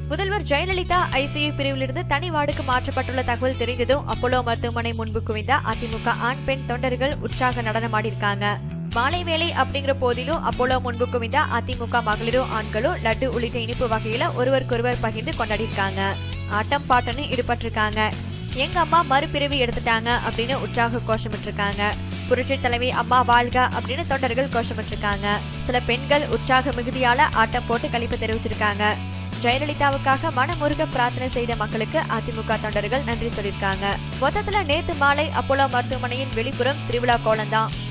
முதல்வர் ஜெயலலிதா ஐசியு பிரிவிலிருந்து தனி வார்டுக்கு மாற்றப்பட்டுள்ள தகவல் தெரிந்ததும் அப்போலோ மருத்துவமனை முன்பு குவிந்த அதிமுக ஆண் பெண் தொண்டர்கள் உற்சாக நடனமாடியிருக்காங்க மாலை வேலை அப்படிங்கிற போதிலும் அப்போலோ முன்பு குவிந்த அதிமுக மகளிரும் ஆண்களும் லட்டு உள்ளிட்ட இனிப்பு வகையில ஒருவருக்கொருவர் பகிர்ந்து கொண்டாடியிருக்காங்க ஆட்டம் பாட்டன்னு ஈடுபட்டிருக்காங்க எங்க அம்மா மறுபிறவி எடுத்துட்டாங்க அப்படின்னு உற்சாக கோஷமிட்டிருக்காங்க புரட்சி தலைவி அம்மா வாழ்க அப்படின்னு தொண்டர்கள் கோஷமிட்டிருக்காங்க சில பெண்கள் உற்சாக மிகுதியால ஆட்டம் போட்டு கழிப்பு தெரிவிச்சிருக்காங்க ஜெயலலிதாவுக்காக மனமுருக பிரார்த்தனை செய்த மக்களுக்கு அதிமுக தொண்டர்கள் நன்றி சொல்லியிருக்காங்க மொத்தத்துல நேத்து மாலை அப்போலோ மருத்துவமனையின் வெளிப்புறம் திருவிழா கோலம்தான்